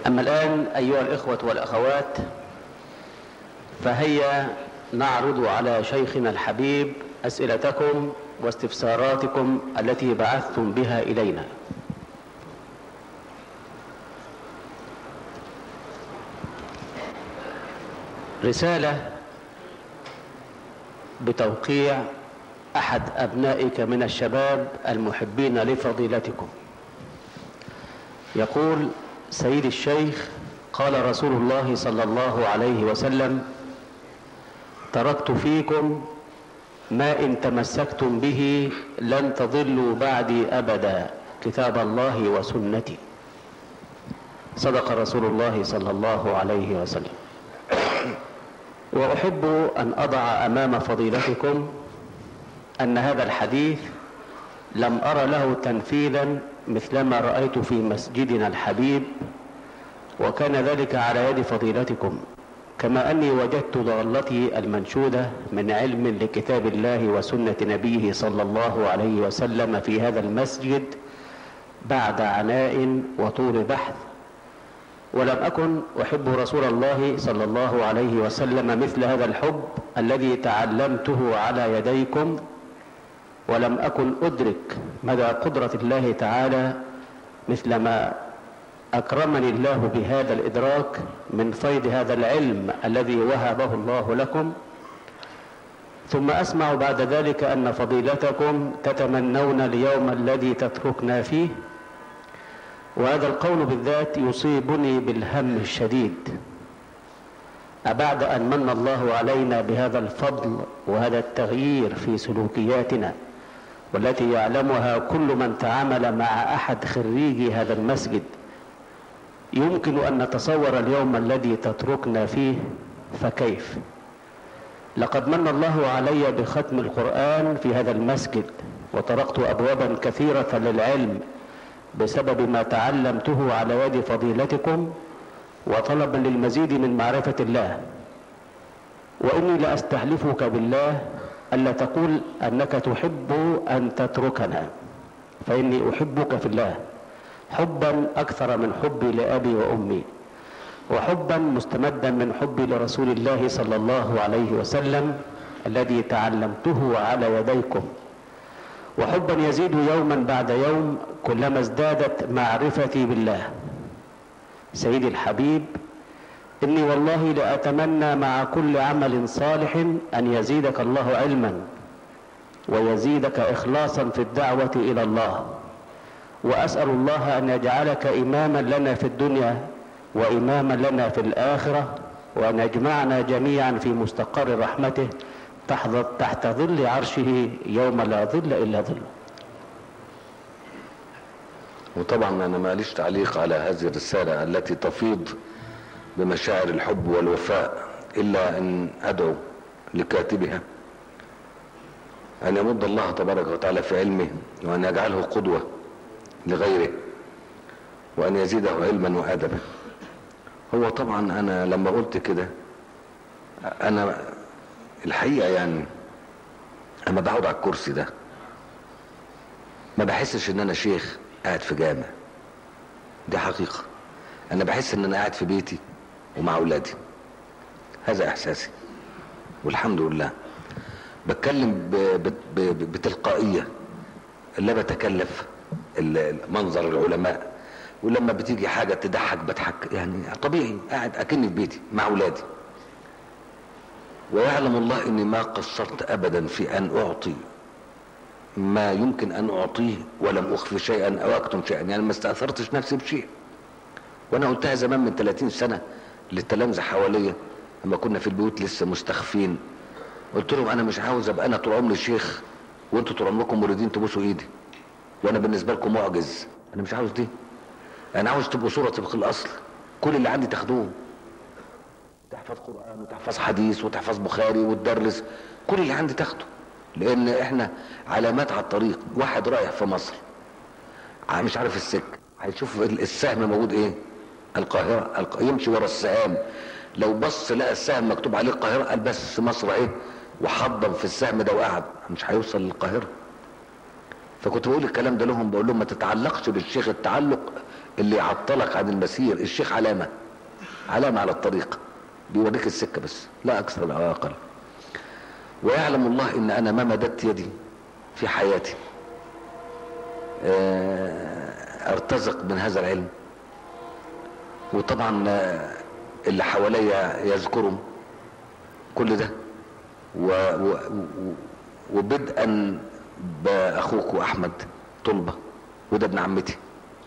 أما الآن أيها الإخوة والأخوات فهيا نعرض على شيخنا الحبيب أسئلتكم واستفساراتكم التي بعثتم بها إلينا رسالة بتوقيع أحد أبنائك من الشباب المحبين لفضيلتكم يقول سيد الشيخ قال رسول الله صلى الله عليه وسلم تركت فيكم ما إن تمسكتم به لن تضلوا بعدي أبدا كتاب الله وسنتي صدق رسول الله صلى الله عليه وسلم وأحب أن أضع أمام فضيلتكم أن هذا الحديث لم أرى له تنفيذا مثلما رأيت في مسجدنا الحبيب وكان ذلك على يد فضيلتكم كما أني وجدت ضالتي المنشودة من علم لكتاب الله وسنة نبيه صلى الله عليه وسلم في هذا المسجد بعد عناء وطول بحث ولم أكن أحب رسول الله صلى الله عليه وسلم مثل هذا الحب الذي تعلمته على يديكم ولم أكن أدرك مدى قدرة الله تعالى مثلما أكرمني الله بهذا الإدراك من فيض هذا العلم الذي وهبه الله لكم ثم أسمع بعد ذلك أن فضيلتكم تتمنون اليوم الذي تتركنا فيه وهذا القول بالذات يصيبني بالهم الشديد أبعد أن من الله علينا بهذا الفضل وهذا التغيير في سلوكياتنا والتي يعلمها كل من تعامل مع أحد خريجي هذا المسجد يمكن أن نتصور اليوم الذي تتركنا فيه فكيف لقد من الله علي بختم القرآن في هذا المسجد وطرقت أبوابا كثيرة للعلم بسبب ما تعلمته على يد فضيلتكم وطلبا للمزيد من معرفة الله وإني لأستحلفك بالله ألا تقول أنك تحب أن تتركنا فإني أحبك في الله حبا أكثر من حبي لأبي وأمي وحبا مستمدا من حبي لرسول الله صلى الله عليه وسلم الذي تعلمته على يديكم وحبا يزيد يوما بعد يوم كلما ازدادت معرفتي بالله سيدي الحبيب إني والله لأتمنى مع كل عمل صالح أن يزيدك الله علما ويزيدك إخلاصا في الدعوة إلى الله وأسأل الله أن يجعلك إماما لنا في الدنيا وإماما لنا في الآخرة وأن يجمعنا جميعا في مستقر رحمته تحت ظل عرشه يوم لا ظل إلا ظله وطبعا أنا ماليش تعليق على هذه الرسالة التي تفيض بمشاعر الحب والوفاء إلا أن أدعو لكاتبها أن يمد الله تبارك وتعالى في علمه وأن يجعله قدوة لغيره وأن يزيده علما وأدبا هو طبعا أنا لما قلت كده أنا الحقيقة يعني أما بقعد على الكرسي ده ما بحسش إن أنا شيخ قاعد في جامع دي حقيقة أنا بحس إن أنا قاعد في بيتي ومع أولادي هذا إحساسي والحمد لله بتكلم ب... ب... ب... بتلقائية لا بتكلف منظر العلماء ولما بتيجي حاجة تضحك بضحك يعني طبيعي قاعد أكني في بيتي مع أولادي ويعلم الله اني ما قصرت ابدا في ان اعطي ما يمكن ان اعطيه ولم اخفي شيئا او اكتم شيئا يعني ما استاثرتش نفسي بشيء وانا قلتها زمان من 30 سنه للتلامذه حواليا لما كنا في البيوت لسه مستخفين قلت لهم انا مش عاوز ابقى انا طول عمري شيخ وانتوا طول عمركم مريدين تبوسوا ايدي وانا بالنسبه لكم معجز انا مش عاوز دي انا عاوز تبقوا صوره طبق الاصل كل اللي عندي تاخدوه تحفظ قرآن وتحفظ حديث وتحفظ بخاري وتدرس كل اللي عندي تاخده لان احنا علامات على الطريق واحد رايح في مصر مش عارف السك هيشوف السهم موجود ايه القاهرة الق... يمشي ورا السهام لو بص لقى السهم مكتوب عليه القاهرة قال بس مصر ايه وحضن في السهم ده وقعد مش هيوصل للقاهرة فكنت بقول الكلام ده لهم بقول لهم ما تتعلقش بالشيخ التعلق اللي يعطلك عن المسير الشيخ علامة علامة على الطريق بيوريك السكة بس لا أكثر ولا أقل ويعلم الله إن أنا ما مددت يدي في حياتي آه، ارتزق من هذا العلم وطبعا آه، اللي حواليا يذكرهم كل ده و و و وبدءا باخوك احمد طلبه وده ابن عمتي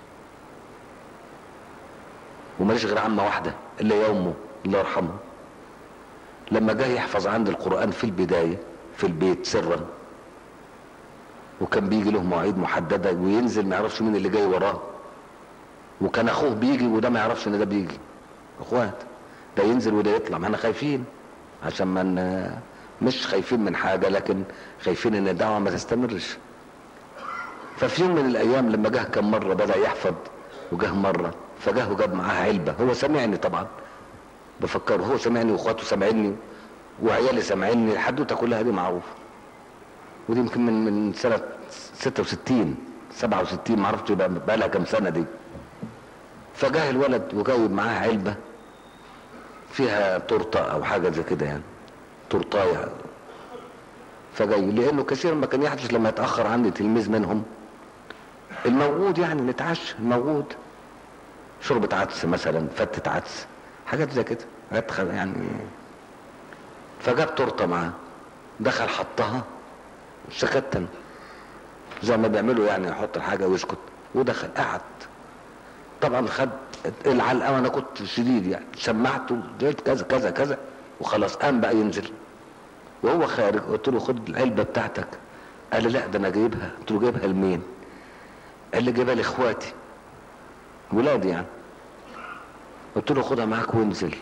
وماليش غير عمه واحده الا يومه الله يرحمه لما جه يحفظ عندي القران في البدايه في البيت سرا وكان بيجي له مواعيد محدده وينزل ما يعرفش مين اللي جاي وراه وكان اخوه بيجي وده ما يعرفش ان ده بيجي اخوات ده ينزل وده يطلع ما احنا خايفين عشان ما ن- مش خايفين من حاجه لكن خايفين ان الدعوه ما تستمرش ففي يوم من الايام لما جه كم مره بدا يحفظ وجه مره فجه وجاب معاه علبه هو سمعني طبعا بفكره هو سمعني واخواته سامعيني وعيالي سامعيني الحدوته كلها دي معروفه ودي يمكن من من سنه 66 67 ما عرفتش بقى بقى لها كام سنه دي فجاه الولد وجايب معاه علبه فيها تورته او حاجه زي كده يعني تورتايه فجاي لانه كثيرا ما كان يحدث لما يتاخر عني تلميذ منهم الموجود يعني نتعشى الموجود شوربه عدس مثلا فتة عدس حاجات زي كده حاجات خ- يعني فجاب تورته معاه دخل حطها سكت أنا. زي ما بيعملوا يعني يحط الحاجه ويسكت ودخل قعد طبعا خد العلقه وانا كنت شديد يعني سمعته قلت كذا كذا كذا وخلاص قام بقى ينزل وهو خارج قلت له خد العلبه بتاعتك قال لي لا ده انا جايبها قلت له جايبها لمين قال لي جايبها لاخواتي ولادي يعني قلت له خدها معاك وانزل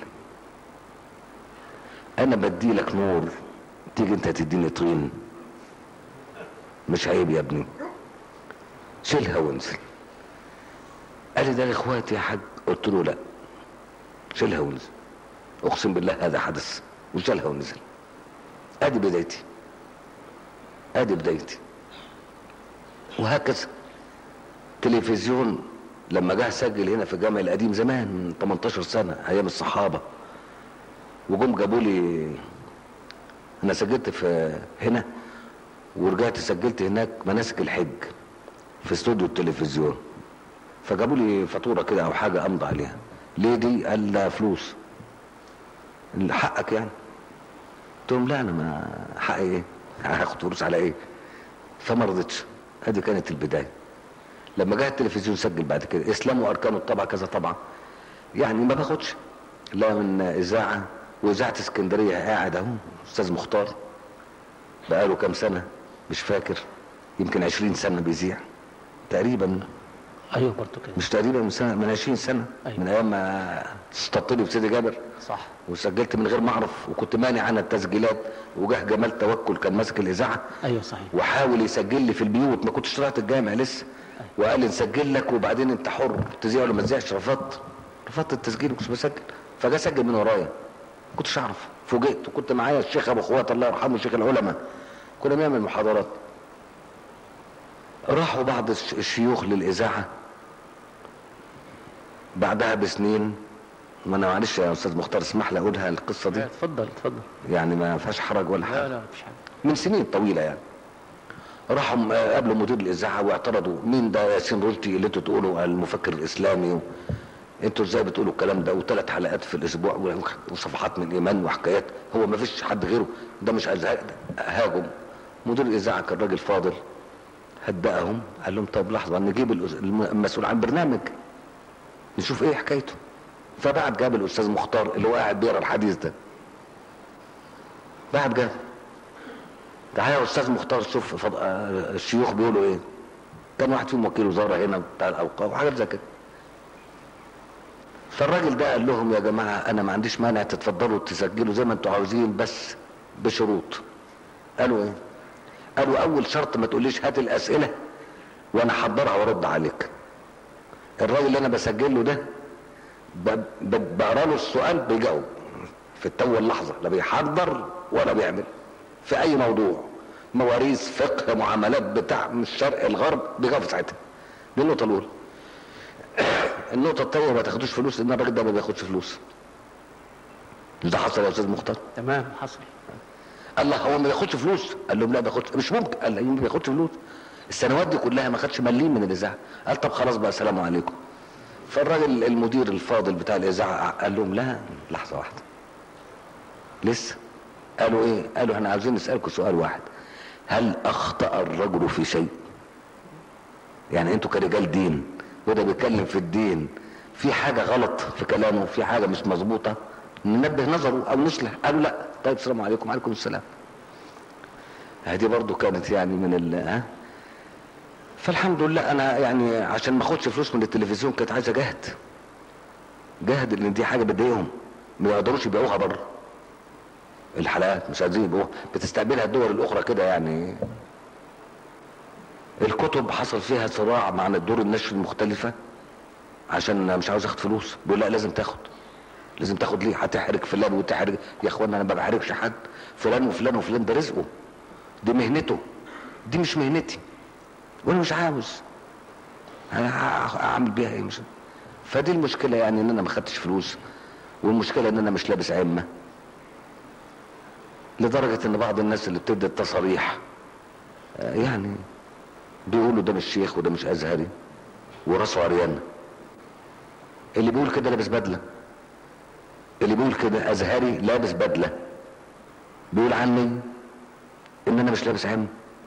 انا بدي لك نور تيجي انت تديني طين مش عيب يا ابني شيلها وانزل قال لي ده لاخواتي يا حاج قلت له لا شيلها وانزل اقسم بالله هذا حدث وشالها ونزل ادي بدايتي ادي بدايتي وهكذا تلفزيون لما جه سجل هنا في الجامع القديم زمان من 18 سنه ايام الصحابه وجم جابوا لي انا سجلت في هنا ورجعت سجلت هناك مناسك الحج في استوديو التلفزيون فجابوا لي فاتوره كده او حاجه امضي عليها ليه دي قال لا فلوس حقك يعني قلت لهم لا انا ما حقي ايه هاخد فلوس على ايه فما رضيتش ادي كانت البدايه لما جه التلفزيون سجل بعد كده اسلام واركان الطبع كذا طبعا يعني ما باخدش لا من اذاعه واذاعه اسكندريه قاعد اهو استاذ مختار بقاله كام سنه مش فاكر يمكن عشرين سنه بيذيع تقريبا ايوه برضه كده مش تقريبا من سنه من 20 سنه أيوة. من ايام ما استطلي في سيدي جابر صح وسجلت من غير ما اعرف وكنت مانع عن التسجيلات وجه جمال توكل كان ماسك الاذاعه ايوه صحيح وحاول يسجل لي في البيوت ما كنتش طلعت الجامع لسه وقال لي نسجل لك وبعدين انت حر تذيع ولا ما تذيعش رفضت رفضت التسجيل وكنت بسجل فجا سجل من ورايا ما كنتش اعرف فوجئت وكنت معايا الشيخ ابو اخوات الله يرحمه شيخ العلماء كنا بنعمل محاضرات راحوا بعض الش- الشيوخ للاذاعه بعدها بسنين ما انا معلش يا استاذ مختار اسمح لي اقولها القصه دي لا، اتفضل اتفضل يعني ما فيهاش حرج ولا حاجه لا لا مفيش حاجه من سنين طويله يعني راحوا م- قابلوا مدير الاذاعه واعترضوا مين ده ياسين رشدي اللي انتوا تقولوا المفكر الاسلامي و... انتوا ازاي بتقولوا الكلام ده وثلاث حلقات في الاسبوع و- وصفحات من الايمان وحكايات هو ما فيش حد غيره ده مش أزهق هاجم مدير الاذاعه كان راجل فاضل هدأهم قال لهم طب لحظه نجيب الأس- الم- المسؤول عن برنامج نشوف ايه حكايته فبعت جاب الاستاذ مختار اللي هو قاعد بيقرا الحديث ده بعت جاب تعالى يا استاذ مختار شوف فض... آه، الشيوخ بيقولوا ايه كان واحد فيهم وكيل وزاره هنا بتاع الاوقاف وحاجات زي كده فالراجل ده قال لهم يا جماعه انا ما عنديش مانع تتفضلوا تسجلوا زي ما انتوا عاوزين بس بشروط قالوا ايه قالوا اول شرط ما تقوليش هات الاسئله وانا احضرها وارد عليك الراجل اللي انا بسجل له ده ب- ب- بقرا له السؤال بيجاوب في التو اللحظه لا بيحضر ولا بيعمل في اي موضوع مواريث فقه معاملات بتاع من الشرق الغرب بيجاوب في ساعتها دي النقطه الاولى النقطة التانية ما تاخدوش فلوس لأن الراجل ده ما بياخدش فلوس ده حصل يا أستاذ مختار تمام حصل الله هو ما بياخدش فلوس قال لهم لا بياخدش مش ممكن قال لهم ما بياخدش فلوس السنوات دي كلها ما خدش مليم من الاذاعه قال طب خلاص بقى سلام عليكم فالراجل المدير الفاضل بتاع الاذاعه قال لهم لا لحظه واحده لسه قالوا ايه قالوا احنا عاوزين نسالكم سؤال واحد هل اخطا الرجل في شيء يعني انتوا كرجال دين وده بيتكلم في الدين في حاجه غلط في كلامه في حاجه مش مظبوطه ننبه نظره او نصلح قالوا لا طيب السلام عليكم وعليكم السلام هذه برضو كانت يعني من ال ها فالحمد لله انا يعني عشان ما اخدش فلوس من التلفزيون كانت عايزه جهد جهد لان دي حاجه بتضايقهم ما يقدروش يبيعوها بره الحلقات مش عايزين يبيعوها بتستقبلها الدول الاخرى كده يعني الكتب حصل فيها صراع مع الدور النشر المختلفه عشان مش عاوز اخد فلوس بيقول لا لازم تاخد لازم تاخد ليه هتحرج فلان وتحرج يا اخوانا انا ما بحرجش حد فلان وفلان وفلان ده رزقه دي مهنته دي مش مهنتي وانا مش عاوز انا اعمل بيها ايه مش فدي المشكله يعني ان انا ما خدتش فلوس والمشكله ان انا مش لابس عمه لدرجه ان بعض الناس اللي بتدي التصاريح آه، يعني بيقولوا ده مش شيخ وده مش ازهري وراسه عريان اللي بيقول كده لابس بدله اللي بيقول كده ازهري لابس بدله بيقول عني ان انا مش لابس عم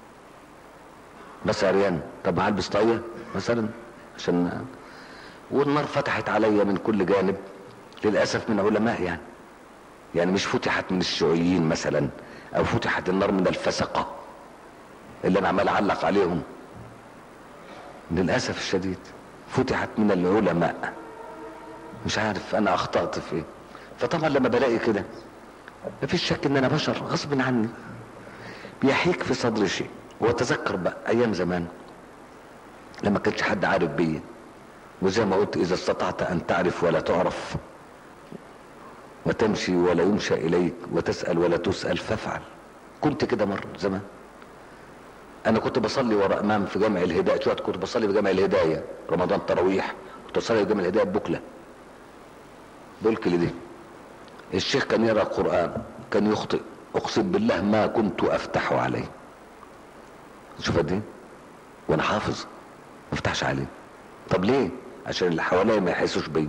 بس عريان طب هلبس طاقيه مثلا عشان والنار فتحت عليا من كل جانب للاسف من علماء يعني يعني مش فتحت من الشيوعيين مثلا او فتحت النار من الفسقه اللي انا عمال اعلق عليهم للاسف الشديد فتحت من العلماء مش عارف انا اخطأت في ايه فطبعا لما بلاقي كده مفيش شك ان انا بشر غصب عني بيحيك في صدري شيء واتذكر بقى ايام زمان لما كانش حد عارف بيا وزي ما قلت اذا استطعت ان تعرف ولا تعرف وتمشي ولا يمشى اليك وتسال ولا تسال فافعل كنت كده مره زمان انا كنت بصلي وراء امام في جامع الهدايه شويه كنت بصلي في جامع الهدايه رمضان تراويح كنت بصلي في جامع الهدايه ببكله بلكل دي الشيخ كان يقرا القران كان يخطئ اقسم بالله ما كنت افتح عليه شوف قد ايه وانا حافظ ما افتحش عليه طب ليه عشان اللي حواليا ما يحسوش بيا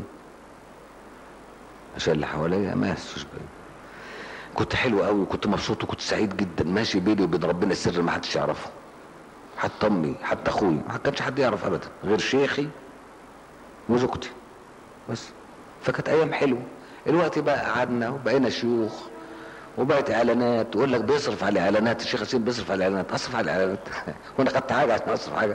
عشان اللي حواليا ما يحسوش بيا كنت حلو قوي وكنت مبسوط وكنت سعيد جدا ماشي بيني وبين ربنا السر ما حدش يعرفه حتى امي حتى اخوي ما كانش حد يعرف ابدا غير شيخي وزوجتي بس فكانت ايام حلوه الوقت بقى قعدنا وبقينا شيوخ وبقت اعلانات يقول لك بيصرف على الاعلانات الشيخ حسين بيصرف على الاعلانات اصرف على الاعلانات وانا خدت حاجه عشان اصرف حاجه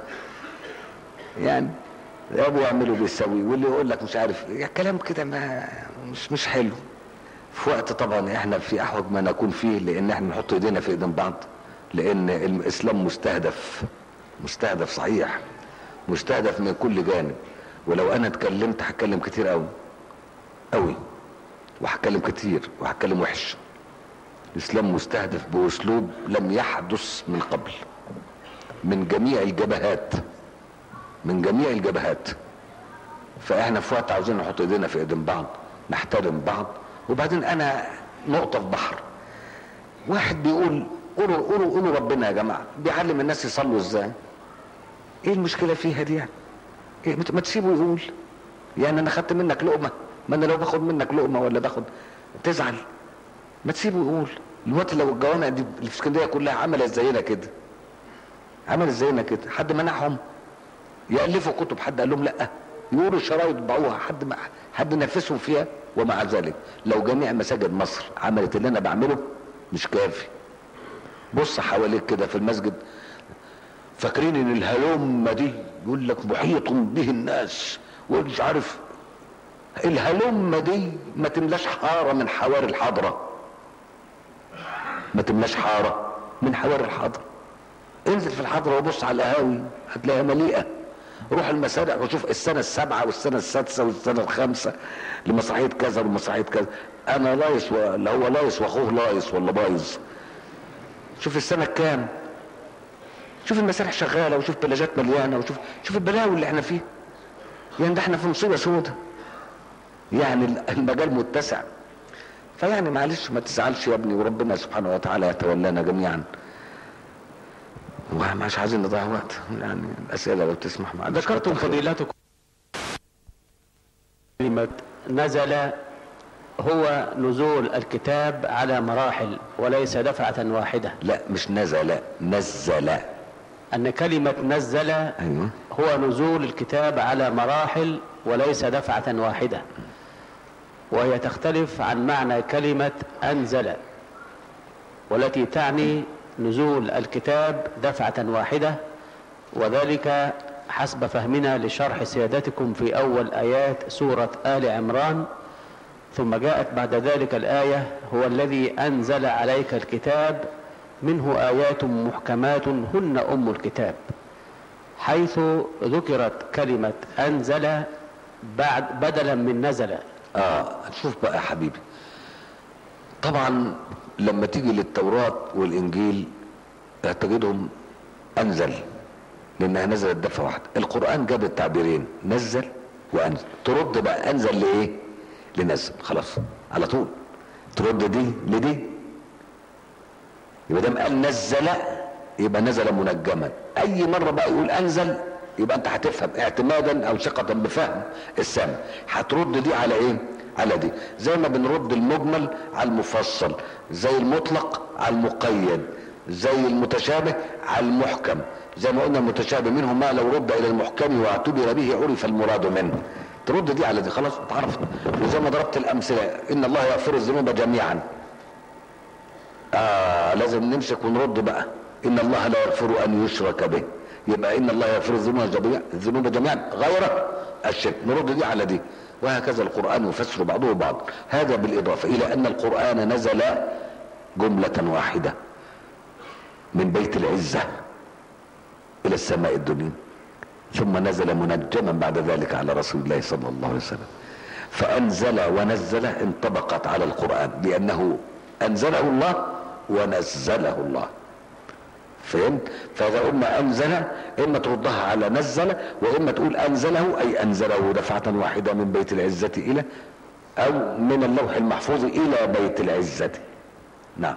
يعني يا ابو يعمل وبيسوي واللي يقول لك مش عارف يعني كلام كده ما مش مش حلو في وقت طبعا احنا في احوج ما نكون فيه لان احنا نحط ايدينا في ايدين بعض لان الاسلام مستهدف مستهدف صحيح مستهدف من كل جانب ولو انا اتكلمت هتكلم كتير قوي قوي وهتكلم كتير وهتكلم وحش الاسلام مستهدف باسلوب لم يحدث من قبل من جميع الجبهات من جميع الجبهات فاحنا في وقت عاوزين نحط ايدينا في ايدين بعض نحترم بعض وبعدين انا نقطة في بحر واحد بيقول قولوا قولوا قولوا ربنا يا جماعة بيعلم الناس يصلوا ازاي ايه المشكلة فيها دي يعني إيه ما تسيبه يقول يعني انا خدت منك لقمة ما انا لو باخد منك لقمة ولا باخد تزعل ما تسيبه يقول الوقت لو الجوامع دي اللي في اسكندريه كلها عملت زينا كده عملت زينا كده حد منعهم يالفوا كتب حد قال لهم لا يقولوا شرايط باعوها حد ما حد نفسهم فيها ومع ذلك لو جميع مساجد مصر عملت اللي انا بعمله مش كافي بص حواليك كده في المسجد فاكرين ان الهلومه دي يقول لك محيط به الناس ومش عارف الهلومه دي ما تملاش حاره من حواري الحضره ما تملاش حاره من حواري الحضره انزل في الحضره وبص على القهاوي هتلاقيها مليئه روح المسارح وشوف السنه السابعه والسنه السادسه والسنه الخامسه لمسرحيه كذا ومسرحيه كذا انا لايص ولا هو لايص واخوه لايص ولا بايظ شوف السنه الكام شوف المسارح شغاله وشوف بلاجات مليانه وشوف شوف البلاوي اللي احنا فيه يعني ده احنا في مصيبة سودة يعني المجال متسع فيعني معلش ما تزعلش يا ابني وربنا سبحانه وتعالى يتولانا جميعا ومش عايزين نضيع وقت يعني الاسئله لو تسمح معلش ذكرتم فضيلتكم كلمة نزل هو نزول الكتاب على مراحل وليس دفعة واحدة لا مش نزل نزل أن كلمة نزل ايوه هو نزول الكتاب على مراحل وليس دفعة واحدة وهي تختلف عن معنى كلمة أنزل والتي تعني نزول الكتاب دفعة واحدة وذلك حسب فهمنا لشرح سيادتكم في أول آيات سورة آل عمران ثم جاءت بعد ذلك الآية هو الذي أنزل عليك الكتاب منه آيات محكمات هن أم الكتاب حيث ذكرت كلمة أنزل بعد بدلا من نزل اه شوف بقى يا حبيبي طبعا لما تيجي للتوراة والانجيل تجدهم انزل لانها نزلت دفعة واحدة القرآن جاب التعبيرين نزل وانزل ترد بقى انزل لايه لنزل خلاص على طول ترد دي لدي يبقى دام قال نزل يبقى نزل منجما اي مرة بقى يقول انزل يبقى انت هتفهم اعتمادا او ثقة بفهم السامع هترد دي على ايه على دي زي ما بنرد المجمل على المفصل زي المطلق على المقيد زي المتشابه على المحكم زي ما قلنا المتشابه منه ما لو رد الى المحكم واعتبر به عرف المراد منه ترد دي على دي خلاص اتعرفت وزي ما ضربت الامثله ان الله يغفر الذنوب جميعا آه لازم نمسك ونرد بقى ان الله لا يغفر ان يشرك به يبقى ان الله يغفر الذنوب جميعا الذنوب جميعا غير الشرك نرد دي على دي وهكذا القرآن يفسر بعضه بعض هذا بالإضافة إلى أن القرآن نزل جملة واحدة من بيت العزة إلى السماء الدنيا ثم نزل منجما بعد ذلك على رسول الله صلى الله عليه وسلم فأنزل ونزل انطبقت على القرآن لأنه أنزله الله ونزله الله فهمت فاذا قلنا انزل اما تردها على نزل واما تقول انزله اي انزله دفعه واحده من بيت العزه الى او من اللوح المحفوظ الى بيت العزه نعم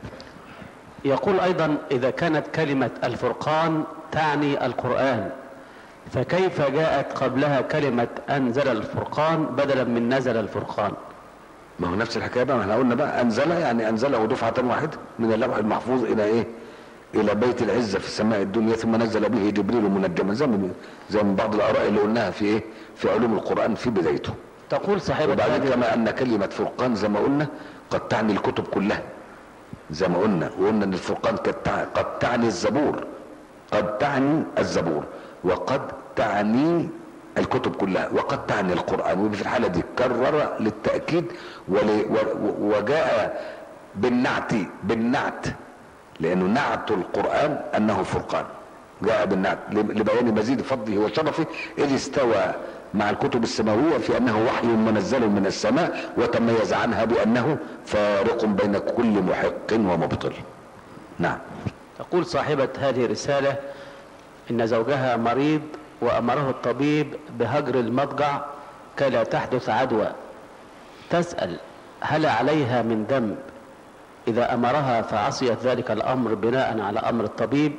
يقول أيضا إذا كانت كلمة الفرقان تعني القرآن فكيف جاءت قبلها كلمة أنزل الفرقان بدلا من نزل الفرقان ما هو نفس الحكايه بقى ما احنا قلنا بقى انزل يعني انزله دفعه واحده من اللوح المحفوظ الى ايه الى بيت العزه في السماء الدنيا ثم نزل به جبريل منجما زي من زي من بعض الاراء اللي قلناها في ايه في علوم القران في بدايته تقول صاحبة وبعدين هذه كما ان كلمه فرقان زي ما قلنا قد تعني الكتب كلها زي ما قلنا وقلنا ان الفرقان قد تع- قد تعني الزبور قد تعني الزبور وقد تعني الكتب كلها وقد تعني القران وفي الحاله دي كرر للتاكيد ول- و- وجاء بالنعت بالنعت لانه نعت القران انه فرقان جاء بالنعت لبيان مزيد فضله وشرفه اذ استوى مع الكتب السماويه في انه وحي منزل من السماء وتميز عنها بانه فارق بين كل محق ومبطل نعم تقول صاحبة هذه الرسالة إن زوجها مريض وأمره الطبيب بهجر المضجع كي لا تحدث عدوى تسأل هل عليها من ذنب إذا أمرها فعصيت ذلك الأمر بناء على أمر الطبيب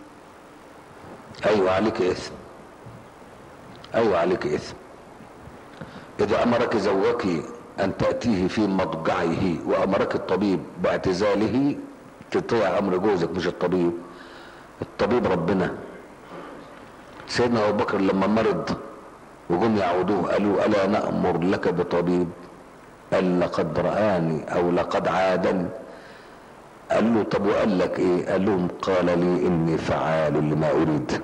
ايوه عليك اثم ايوه عليك اثم اذا امرك زوجك ان تاتيه في مضجعه وامرك الطبيب باعتزاله تطيع امر جوزك مش الطبيب الطبيب ربنا سيدنا ابو بكر لما مرض وجم يعودوه قالوا الا نامر لك بطبيب قال لقد رآني او لقد عادني قال له طب وقال لك ايه قال لهم قال لي اني فعال لما اريد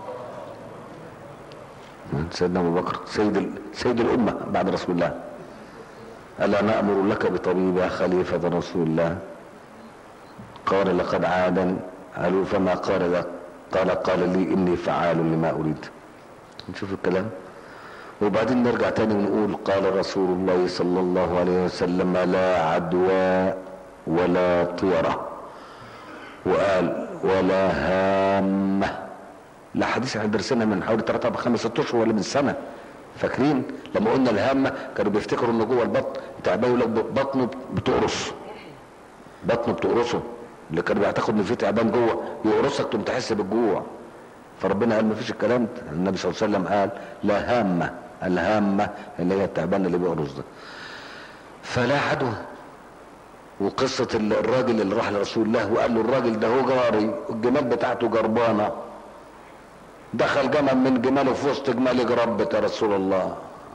سيدنا ابو بكر سيد ال... سيد الامه بعد رسول الله الا نامر لك بطبيب يا خليفه رسول الله قال لقد عادا قالوا فما قال لك قال قال لي اني فعال لما اريد نشوف الكلام وبعدين نرجع تاني ونقول قال رسول الله صلى الله عليه وسلم لا عدوى ولا طيرة وقال ولا هامة لا حديث احنا درسنا من حوالي 3 5 6 اشهر ولا من سنة فاكرين لما قلنا الهامة كانوا بيفتكروا ان جوه البطن تعبان يقول لك بطنه بتقرص بطنه بتقرصه اللي كانوا بيعتقدوا ان في تعبان جوه يقرصك تقوم تحس بالجوع فربنا قال ما فيش الكلام ده النبي صلى الله عليه وسلم قال لا هامة الهامة اللي هي التعبان اللي بيقرص ده فلا عدوى وقصة الراجل اللي راح لرسول الله وقال له الراجل ده هو جاري الجمال بتاعته جربانة دخل جمل من جماله في وسط جمالي جربت يا رسول الله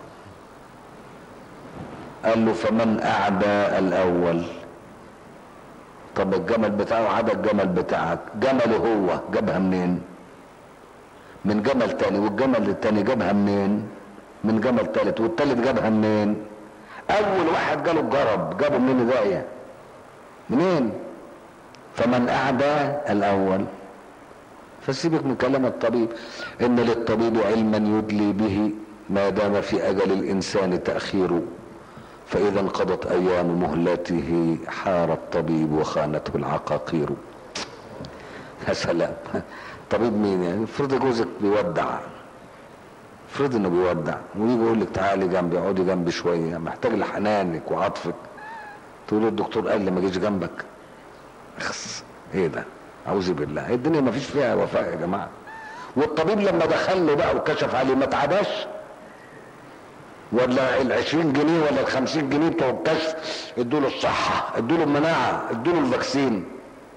قال له فمن أعدى الأول طب الجمل بتاعه عدا الجمل بتاعك جمله هو جابها منين من جمل تاني والجمل التاني جابها منين من جمل تالت والتالت جابها منين اول واحد جاله الجرب جابه منين داعية منين فمن اعدى الاول فسيبك من كلام الطبيب ان للطبيب علما يدلي به ما دام في اجل الانسان تاخيره فاذا انقضت ايام مهلته حار الطبيب وخانته العقاقير يا سلام طبيب مين يعني افرض جوزك بيودع افرض انه بيودع ويجي يقول لك تعالي جنبي اقعدي جنبي شويه محتاج لحنانك وعطفك تقول له الدكتور قال لي ما اجيش جنبك اخس ايه ده اعوذ بالله الدنيا ما فيش فيها وفاء يا جماعه والطبيب لما دخل له بقى وكشف عليه ما تعباش ولا ال 20 جنيه ولا ال 50 جنيه بتوع الكشف ادوا له الصحه ادوا له المناعه ادوا له الفاكسين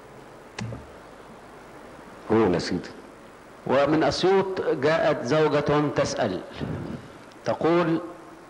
قول يا سيدي ومن أسيوط جاءت زوجة تسأل تقول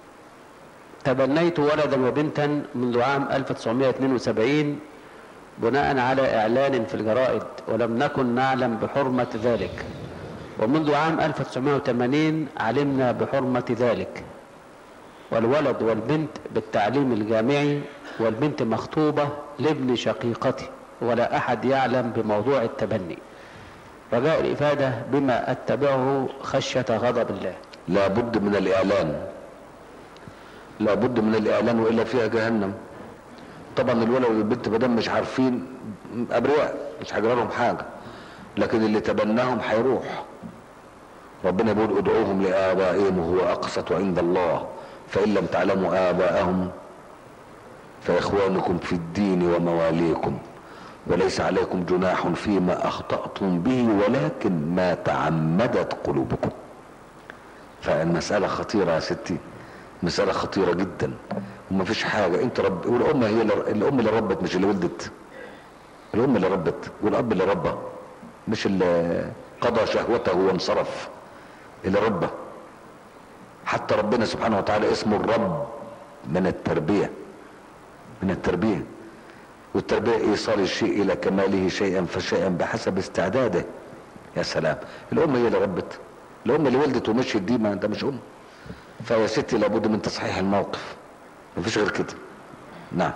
تبنيت ولدا وبنتا منذ عام 1972 بناء على إعلان في الجرائد ولم نكن نعلم بحرمة ذلك ومنذ عام 1980 علمنا بحرمة ذلك والولد والبنت بالتعليم الجامعي والبنت مخطوبة لابن شقيقتي ولا أحد يعلم بموضوع التبني رجاء الإفادة بما أتبعه خشية غضب الله لابد من الاعلان لابد من الاعلان والا فيها جهنم طبعا الولد والبنت ما دام مش عارفين ابرياء مش هيجرى لهم حاجه لكن اللي تبناهم هيروح ربنا بيقول ادعوهم لابائهم وهو اقسط عند الله فان لم تعلموا اباءهم فاخوانكم في الدين ومواليكم وليس عليكم جناح فيما اخطاتم به ولكن ما تعمدت قلوبكم فالمسألة خطيرة يا ستي مسألة خطيرة جدا وما فيش حاجة انت رب والأم هي اللي الأم اللي ربت مش اللي ولدت الأم اللي ربت والأب اللي ربى مش اللي قضى شهوته وانصرف اللي ربى حتى ربنا سبحانه وتعالى اسمه الرب من التربية من التربية والتربية إيصال الشيء إلى كماله شيئا فشيئا بحسب استعداده يا سلام الأم هي اللي ربت الأم اللي ولدت ومشيت دي ما أنت مش أم فيا ستي لابد من تصحيح الموقف مفيش غير كده نعم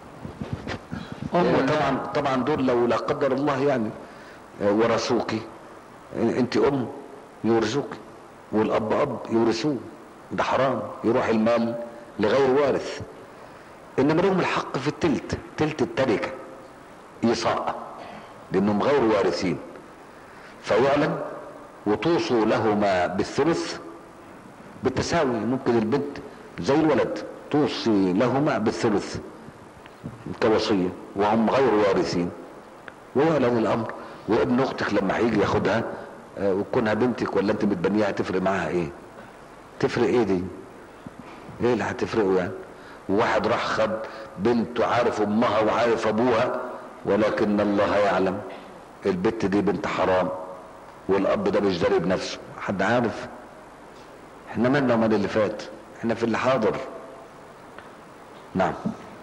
وطبعا طبعا دول لو لا قدر الله يعني آه، ورثوكي آه، انت ام يورثوك والاب اب يورثوه ده حرام يروح المال لغير وارث انما لهم الحق في التلت تلت التركه ايصاء لانهم غير وارثين فيعلم وتوصوا لهما بالثلث بالتساوي ممكن البنت زي الولد توصي لهما بالثلث كوصية وهم غير وارثين ويعلن الأمر وابن أختك لما هيجي ياخدها آه، وتكونها بنتك ولا أنت بتبنيها تفرق معاها إيه؟ تفرق إيه دي؟ إيه اللي هتفرقه يعني؟ وواحد راح خد بنته عارف أمها وعارف أبوها ولكن الله يعلم البت دي بنت حرام والأب ده مش داري بنفسه حد عارف؟ احنا مالنا ومال اللي فات احنا في اللي حاضر نعم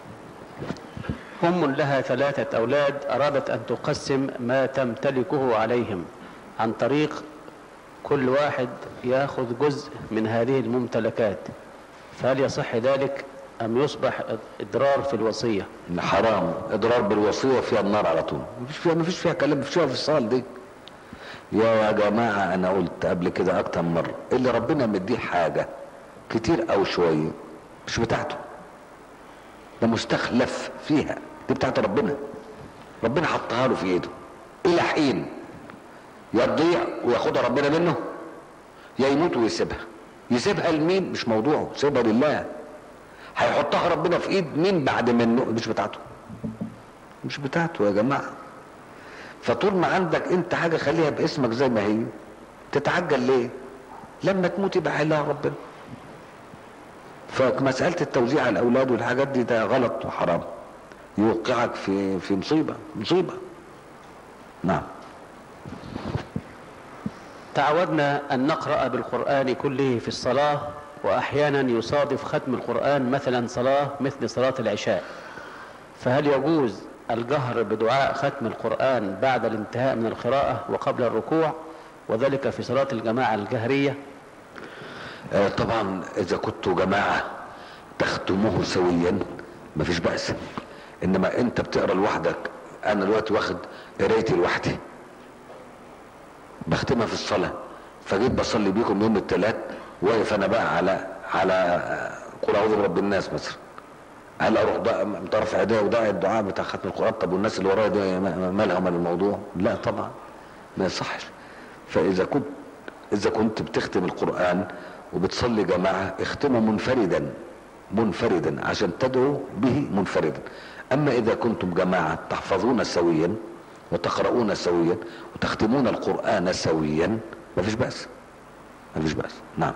أم لها ثلاثة أولاد أرادت أن تقسم ما تمتلكه عليهم عن طريق كل واحد يأخذ جزء من هذه الممتلكات فهل يصح ذلك أم يصبح إضرار في الوصية ان حرام اضرار بالوصيه فيها النار على طول مفيش فيها مفيش فيها كلام مفيش فيها فصال دي يا جماعه انا قلت قبل كده اكتر من مره اللي ربنا مديه حاجه كتير او شويه مش بتاعته ده مستخلف فيها دي بتاعت ربنا ربنا حطها له في ايده الى حين يا تضيع وياخدها ربنا منه يا يموت ويسيبها يسيبها لمين مش موضوعه سيبها لله هيحطها ربنا في ايد مين بعد منه مش بتاعته مش بتاعته يا جماعه فطول ما عندك انت حاجه خليها باسمك زي ما هي تتعجل ليه لما تموت يبقى حلها ربنا فمسألة التوزيع على الأولاد والحاجات دي ده غلط وحرام يوقعك في في مصيبة مصيبة نعم تعودنا أن نقرأ بالقرآن كله في الصلاة وأحيانا يصادف ختم القرآن مثلا صلاة مثل صلاة العشاء فهل يجوز الجهر بدعاء ختم القرآن بعد الانتهاء من القراءة وقبل الركوع وذلك في صلاة الجماعة الجهرية آه طبعا إذا كنتوا جماعة تختموه سويا مفيش بأس إنما أنت بتقرأ لوحدك أنا دلوقتي واخد قرايتي لوحدي بختمها في الصلاة فجيت بصلي بيكم يوم الثلاث واقف أنا بقى على على قول أعوذ برب الناس مثلا هل اروح بقى مطرف ايديا وضاع الدعاء بتاع ختم القران طب والناس اللي ورايا دي مالها ومال الموضوع لا طبعا ما يصحش فاذا كنت اذا كنت بتختم القران وبتصلي جماعه اختمه منفردا منفردا عشان تدعو به منفردا اما اذا كنتم جماعه تحفظون سويا وتقرؤون سويا وتختمون القران سويا ما فيش باس ما فيش باس نعم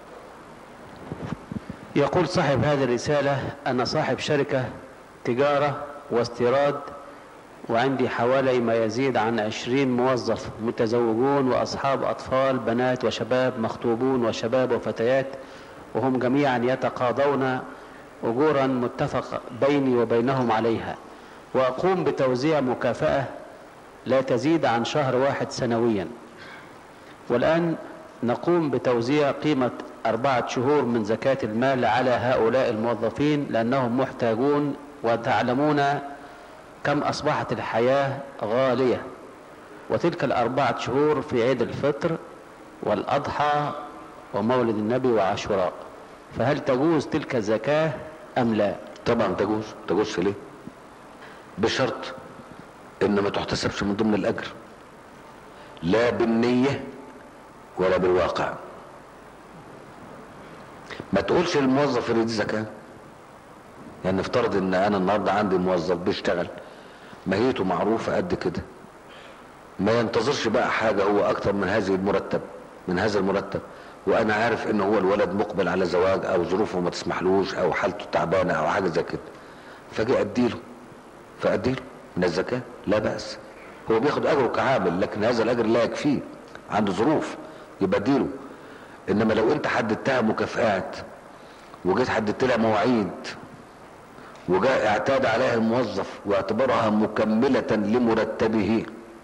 يقول صاحب هذه الرسالة أنا صاحب شركة تجارة واستيراد وعندي حوالي ما يزيد عن عشرين موظف متزوجون وأصحاب أطفال بنات وشباب مخطوبون وشباب وفتيات وهم جميعا يتقاضون أجورا متفق بيني وبينهم عليها وأقوم بتوزيع مكافأة لا تزيد عن شهر واحد سنويا والآن نقوم بتوزيع قيمة أربعة شهور من زكاة المال على هؤلاء الموظفين لأنهم محتاجون وتعلمون كم أصبحت الحياة غالية وتلك الأربعة شهور في عيد الفطر والأضحى ومولد النبي وعاشوراء فهل تجوز تلك الزكاة أم لا طبعا تجوز تجوز ليه بشرط ان ما تحتسبش من ضمن الاجر لا بالنية ولا بالواقع ما تقولش للموظف اللي دي زكاة يعني نفترض ان انا النهارده عندي موظف بيشتغل ماهيته معروفة قد كده ما ينتظرش بقى حاجة هو اكتر من هذه المرتب من هذا المرتب وانا عارف ان هو الولد مقبل على زواج او ظروفه ما تسمحلوش او حالته تعبانة او حاجة زي كده فاجي اديله فاديله من الزكاة لا بأس هو بياخد اجره كعامل لكن هذا الاجر لا يكفيه عنده ظروف يبقى اديله انما لو انت حددتها مكافآت وجيت حددت لها مواعيد وجاء اعتاد عليها الموظف واعتبرها مكملة لمرتبه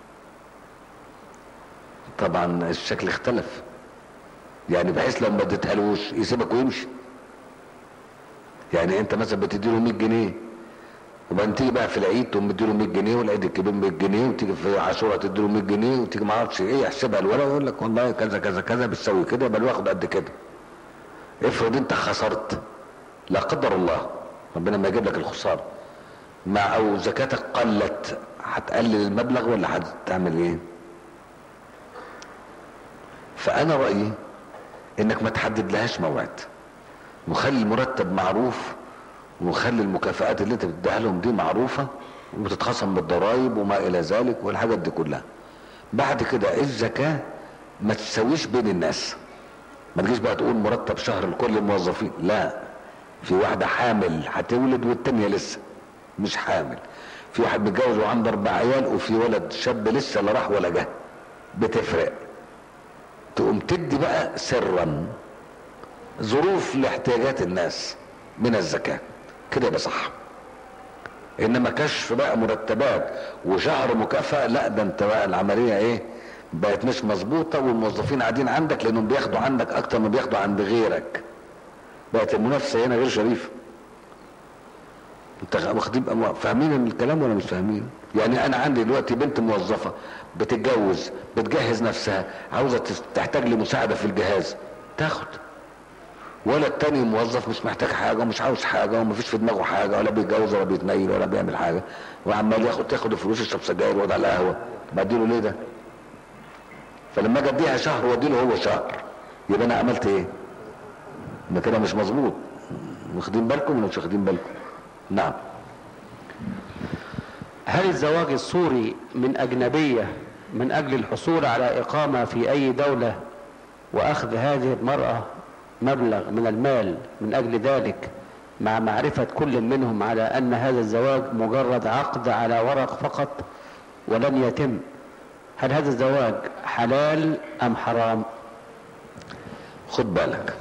طبعا الشكل اختلف يعني بحيث لو ما اديتهالوش يسيبك ويمشي يعني انت مثلا بتديله 100 جنيه وبعدين تيجي بقى في العيد تقوم مديله 100 جنيه والعيد الكبير 100 جنيه وتيجي في عاشوراء تديله 100 جنيه وتيجي ما اعرفش ايه يحسبها الولد يقول لك والله كذا كذا كذا بتسوي كده يبقى واخد قد كده افرض انت خسرت لا قدر الله ربنا ما يجيب لك الخساره مع او زكاتك قلت هتقلل المبلغ ولا هتعمل ايه فانا رايي انك ما تحدد لهاش موعد وخلي المرتب معروف وخلي المكافآت اللي انت بتديها لهم دي معروفة وتتخصم بالضرائب وما الى ذلك والحاجات دي كلها بعد كده الزكاة ما تسويش بين الناس ما تجيش بقى تقول مرتب شهر لكل الموظفين لا في واحدة حامل هتولد والتانية لسه مش حامل في واحد متجوز وعنده اربع عيال وفي ولد شاب لسه لا راح ولا جه بتفرق تقوم تدي بقى سرا ظروف لاحتياجات الناس من الزكاه كده يبقى صح انما كشف بقى مرتبات وشهر مكافأة لا ده انت بقى العملية ايه بقت مش مظبوطة والموظفين قاعدين عندك لانهم بياخدوا عندك اكتر ما بياخدوا عند غيرك بقت المنافسة هنا غير شريفة انت واخدين فاهمين الكلام ولا مش فاهمين يعني انا عندي دلوقتي بنت موظفة بتتجوز بتجهز نفسها عاوزة تحتاج لمساعدة في الجهاز تاخد ولا التاني موظف مش محتاج حاجة ومش عاوز حاجة ومفيش في دماغه حاجة ولا بيتجوز ولا بيتنيل ولا بيعمل حاجة وعمال ياخد تاخد الفلوس يشرب سجاير ويقعد على القهوة بديله ليه ده؟ فلما اجي اديها شهر واديله هو شهر يبقى انا عملت ايه؟ ده كده مش مظبوط واخدين بالكم ولا مش واخدين بالكم نعم هل الزواج السوري من أجنبية من أجل الحصول على إقامة في أي دولة وأخذ هذه المرأة مبلغ من المال من أجل ذلك مع معرفة كل منهم على أن هذا الزواج مجرد عقد على ورق فقط ولن يتم هل هذا الزواج حلال أم حرام خد بالك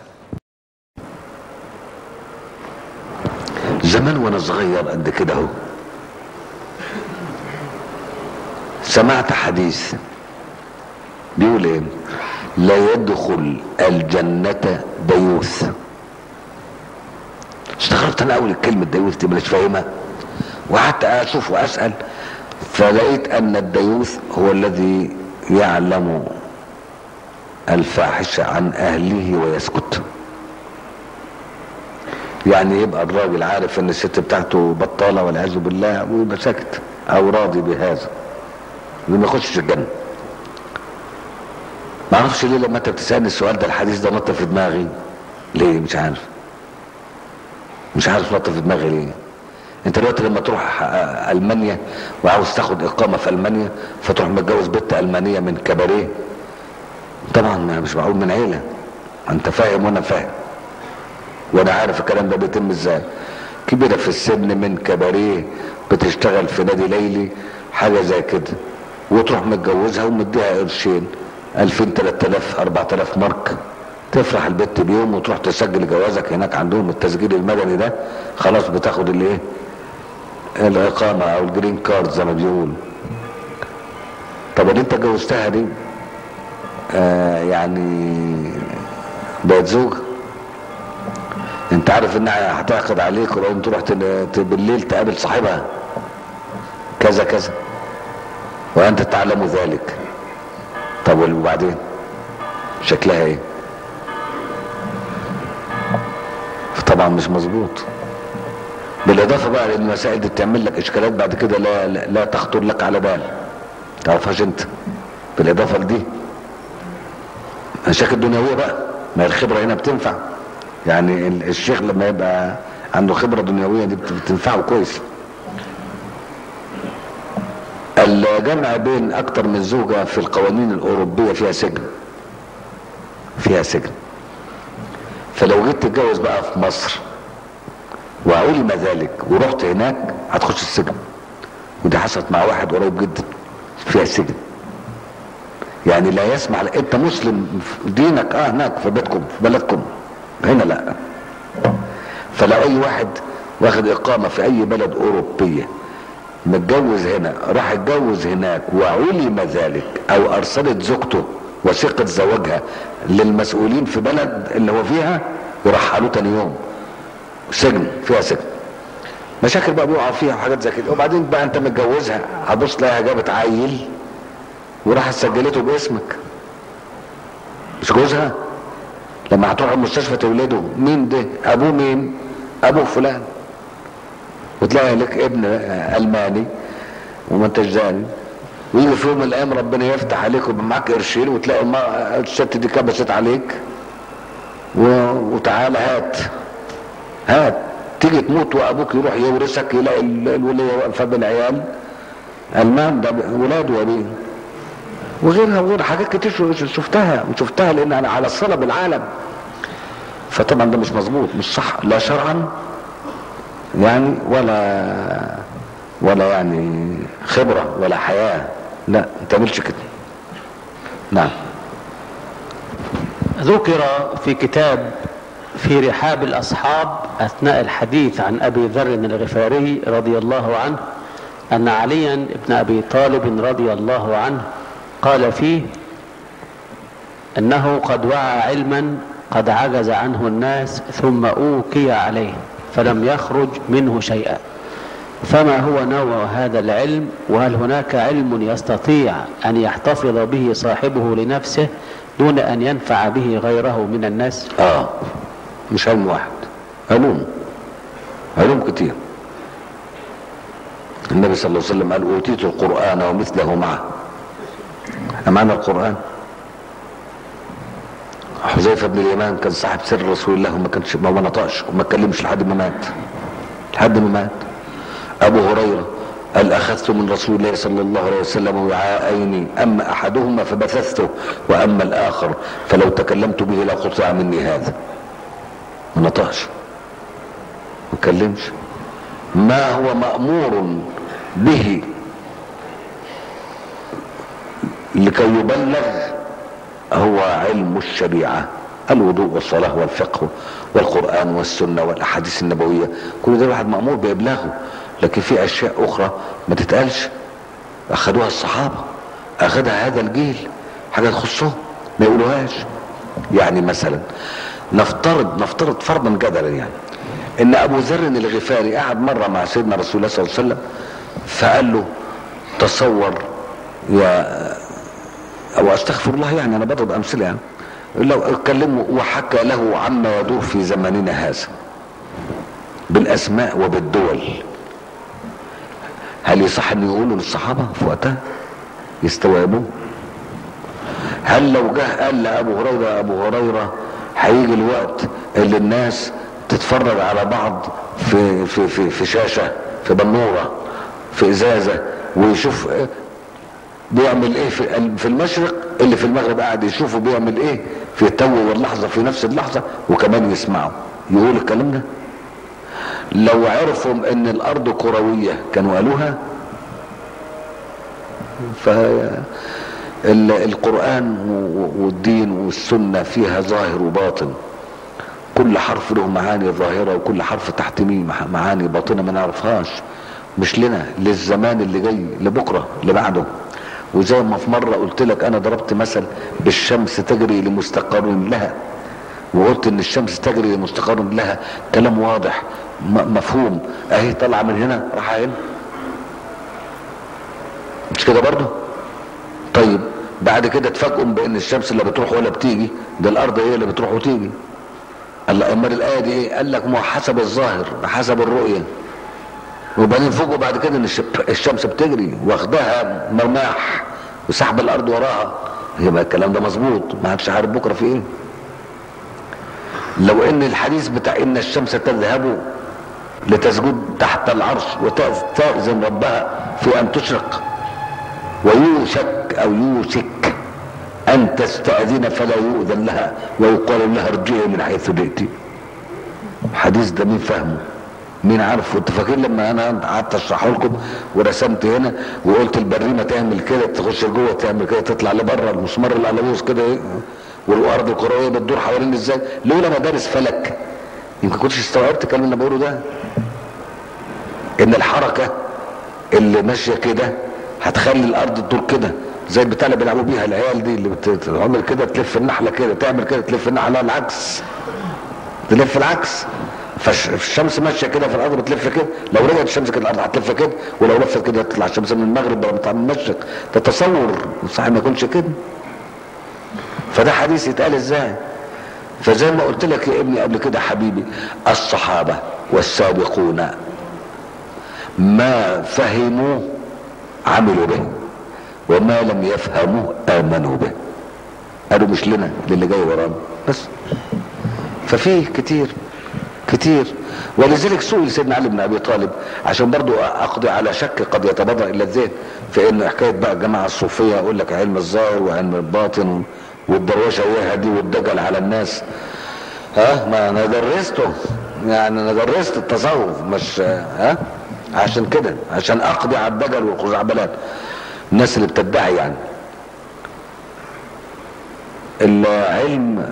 زمان وانا صغير قد كده اهو سمعت حديث بيقول ايه لا يدخل الجنة ديوث استغربت انا اول الكلمة ديوث دي مش فاهمها وقعدت اشوف واسأل فلقيت ان الديوث هو الذي يعلم الفاحشة عن اهله ويسكت يعني يبقى الراجل عارف ان الست بتاعته بطالة والعياذ بالله ويبقى ساكت او راضي بهذا وما يخشش الجنة ما اعرفش ليه لما انت بتسالني السؤال ده الحديث ده نط في دماغي ليه مش عارف مش عارف نط في دماغي ليه انت دلوقتي لما تروح المانيا وعاوز تاخد اقامه في المانيا فتروح متجوز بنت المانيه من كباريه طبعا مش معقول من عيله انت فاهم وانا فاهم وانا عارف الكلام ده بيتم ازاي كبيره في السن من كباريه بتشتغل في نادي ليلي حاجه زي كده وتروح متجوزها ومديها قرشين 2000 3000 4000 مارك تفرح البت بيوم وتروح تسجل جوازك هناك عندهم التسجيل المدني ده خلاص بتاخد الايه الاقامه او الجرين كارد زي ما بيقولوا طب اللي انت جوزتها دي آه يعني بقت زوجه انت عارف انها هتعقد عليك ولو انت رحت بالليل تقابل صاحبها كذا كذا وانت تعلم ذلك طب وبعدين شكلها ايه طبعا مش مظبوط بالاضافه بقى لان المسائل دي بتعمل لك اشكالات بعد كده لا, لا, لا تخطر لك على بال تعرفهاش انت بالاضافه لدي مشاكل دنيويه بقى ما الخبره هنا بتنفع يعني الشيخ لما يبقى عنده خبره دنيويه دي بتنفعه كويس الجمع بين اكتر من زوجة في القوانين الاوروبية فيها سجن فيها سجن فلو جيت تتجوز بقى في مصر وعلم ذلك ورحت هناك هتخش السجن ودي حصلت مع واحد قريب جدا فيها سجن يعني لا يسمح انت مسلم دينك اه هناك في بيتكم في بلدكم هنا لا فلو اي واحد واخد اقامة في اي بلد اوروبية متجوز هنا راح اتجوز هناك وعلم ذلك او ارسلت زوجته وثيقة زواجها للمسؤولين في بلد اللي هو فيها يرحلوه تاني يوم سجن فيها سجن مشاكل بقى بيقع فيها وحاجات زي كده وبعدين بقى انت متجوزها هتبص تلاقيها جابت عيل وراحت سجلته باسمك مش جوزها لما هتروح المستشفى تولده مين ده ابوه مين ابوه فلان وتلاقي لك ابن الماني وما انتش داني ويجي في يوم من الايام ربنا يفتح عليك ويبقى معاك قرشين وتلاقي الست دي كبست عليك و... وتعالى هات هات تيجي تموت وابوك يروح يورثك يلاقي الوليه واقفه بالعيال المام ده ولاده وابيه وغيرها وغيرها حاجات كتير شفتها وشفتها لان انا على الصله بالعالم فطبعا ده مش مظبوط مش صح لا شرعا يعني ولا ولا يعني خبرة ولا حياة لا ما تعملش كده نعم ذكر في كتاب في رحاب الأصحاب أثناء الحديث عن أبي ذر الغفاري رضي الله عنه أن عليا بن أبي طالب رضي الله عنه قال فيه أنه قد وعى علما قد عجز عنه الناس ثم أوكي عليه فلم يخرج منه شيئا فما هو نوع هذا العلم وهل هناك علم يستطيع أن يحتفظ به صاحبه لنفسه دون أن ينفع به غيره من الناس اه مش علم واحد علوم علوم كتير النبي صلى الله عليه وسلم قال اوتيت القرآن ومثله معه معنى القرآن حذيفه بن اليمان كان صاحب سر رسول الله وما كانش ما نطقش وما اتكلمش لحد ما مات لحد ما مات ابو هريره قال اخذت من رسول الله صلى الله عليه وسلم وعاءين اما احدهما فبثثته واما الاخر فلو تكلمت به لقطع مني هذا ما نطقش ما اتكلمش ما هو مامور به لكي يبلغ هو علم الشريعة الوضوء والصلاة والفقه والقرآن والسنة والأحاديث النبوية كل ده الواحد مأمور بإبلاغه لكن في أشياء أخرى ما تتقالش أخذوها الصحابة أخذها هذا الجيل حاجة تخصهم ما يقولوهاش يعني مثلا نفترض نفترض فرضا جدلا يعني ان ابو ذر الغفاري قعد مره مع سيدنا رسول الله صلى الله عليه وسلم فقال له تصور يا او استغفر الله يعني انا بضرب امثله يعني لو اتكلموا وحكى له عما يدور في زماننا هذا بالاسماء وبالدول هل يصح ان يقولوا للصحابه في وقتها يستوعبوه هل لو جه قال لابو هريره ابو هريره هيجي الوقت اللي الناس تتفرج على بعض في في في, في شاشه في بنوره في ازازه ويشوف بيعمل ايه في في المشرق اللي في المغرب قاعد يشوفه بيعمل ايه في التو واللحظه في نفس اللحظه وكمان يسمعه يقول الكلام ده لو عرفوا ان الارض كرويه كانوا قالوها ف القران والدين والسنه فيها ظاهر وباطن كل حرف له معاني ظاهره وكل حرف تحتميه معاني باطنه ما نعرفهاش مش لنا للزمان اللي جاي لبكره اللي بعده وزي ما في مرة قلت لك انا ضربت مثل بالشمس تجري لمستقر لها وقلت ان الشمس تجري لمستقر لها كلام واضح مفهوم اهي طالعه من هنا راح هنا مش كده برضه طيب بعد كده تفاجئوا بان الشمس اللي بتروح ولا بتيجي ده الارض هي اللي بتروح وتيجي قال امال الايه دي ايه قال لك ما حسب الظاهر حسب الرؤيه وبعدين فوقوا بعد كده ان الشمس بتجري واخدها مرماح وسحب الارض وراها يبقى الكلام ده مظبوط ما حدش عارف بكره في ايه لو ان الحديث بتاع ان الشمس تذهب لتسجد تحت العرش وتأذن ربها في ان تشرق ويوشك او يوشك ان تستأذن فلا يؤذن لها ويقال لها ارجعي من حيث جئتي الحديث ده مين فهمه مين عارف انتوا فاكرين لما انا قعدت اشرحه لكم ورسمت هنا وقلت البريمه تعمل كده تخش جوه تعمل كده تطلع لبره المسمار القلبوس كده ايه والارض الكرويه بتدور حوالين ازاي لولا مدارس فلك يمكن كنتش استوعبت الكلام اللي بقوله ده ان الحركه اللي ماشيه كده هتخلي الارض تدور كده زي البتاع اللي بيلعبوا بيها العيال دي اللي بتعمل كده تلف النحله كده تعمل كده تلف النحله العكس تلف العكس فالشمس ماشيه كده في الارض بتلف كده لو رجعت الشمس كده الارض هتلف كده ولو لفت كده تطلع الشمس من المغرب ولا من المشرق ده تصور صح ما يكونش كده فده حديث يتقال ازاي فزي ما قلت لك يا ابني قبل كده حبيبي الصحابه والسابقون ما فهموا عملوا به وما لم يفهموا امنوا به قالوا مش لنا للي جاي ورانا بس ففيه كتير كتير ولذلك سئل سيدنا علي بن ابي طالب عشان برضو اقضي على شك قد يتبادر الى الذهن في ان حكايه بقى الجماعه الصوفيه يقول لك علم الظاهر وعلم الباطن والدروشه وياها دي والدجل على الناس ها ما انا درسته يعني انا درست التصوف مش ها عشان كده عشان اقضي على الدجل والخزعبلات الناس اللي بتدعي يعني العلم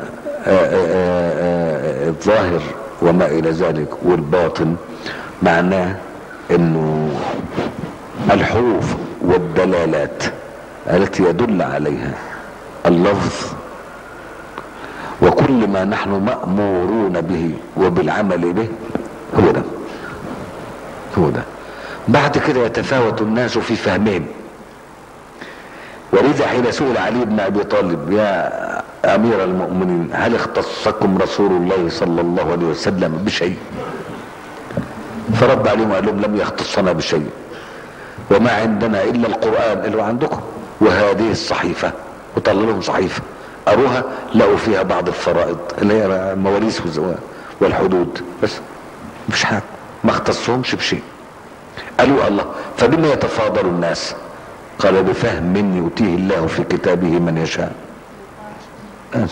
الظاهر وما الى ذلك والباطن معناه انه الحروف والدلالات التي يدل عليها اللفظ وكل ما نحن مأمورون به وبالعمل به هو ده هو ده بعد كده يتفاوت الناس في فهمهم ولذا حين سئل علي بن ابي طالب يا امير المؤمنين هل اختصكم رسول الله صلى الله عليه وسلم بشيء فرد عليهم وقال لهم لم يختصنا بشيء وما عندنا الا القران اللي هو عندكم وهذه الصحيفه وطلع لهم صحيفه قروها لقوا فيها بعض الفرائض اللي هي مواريث والحدود بس مفيش حاجه ما اختصهمش بشيء قالوا الله فبما يتفاضل الناس قال بفهم من يؤتيه الله في كتابه من يشاء بس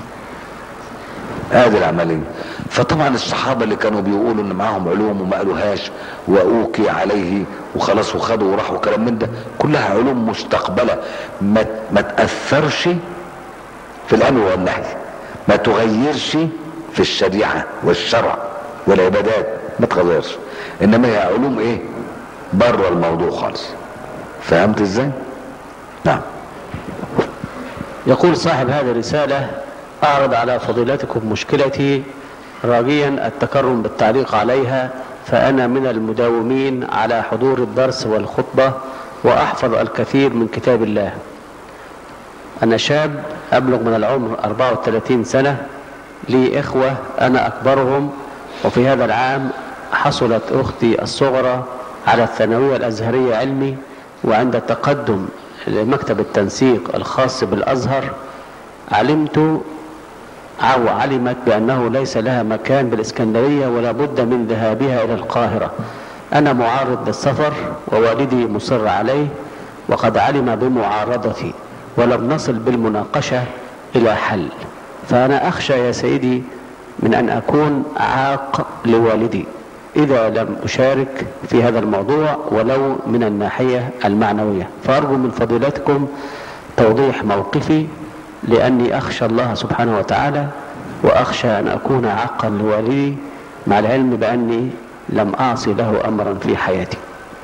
هذه العملية فطبعا الصحابة اللي كانوا بيقولوا ان معاهم علوم وما قالوهاش واوكي عليه وخلاص وخدوا وراحوا كلام من ده كلها علوم مستقبلة ما, ما تأثرش في الامر والنهي ما تغيرش في الشريعة والشرع والعبادات ما تغيرش انما هي علوم ايه بره الموضوع خالص فهمت ازاي نعم يقول صاحب هذه الرسالة أعرض على فضيلتكم مشكلتي راجيا التكرم بالتعليق عليها فأنا من المداومين على حضور الدرس والخطبة وأحفظ الكثير من كتاب الله أنا شاب أبلغ من العمر 34 سنة لي إخوة أنا أكبرهم وفي هذا العام حصلت أختي الصغرى على الثانوية الأزهرية علمي وعند التقدم لمكتب التنسيق الخاص بالأزهر علمت أو علمت بأنه ليس لها مكان بالإسكندرية ولا بد من ذهابها إلى القاهرة أنا معارض للسفر ووالدي مصر عليه وقد علم بمعارضتي ولم نصل بالمناقشة إلى حل فأنا أخشى يا سيدي من أن أكون عاق لوالدي إذا لم أشارك في هذا الموضوع ولو من الناحية المعنوية فأرجو من فضيلتكم توضيح موقفي لأني أخشى الله سبحانه وتعالى وأخشى أن أكون عاقا لوالدي مع العلم بأني لم أعصي له أمرا في حياتي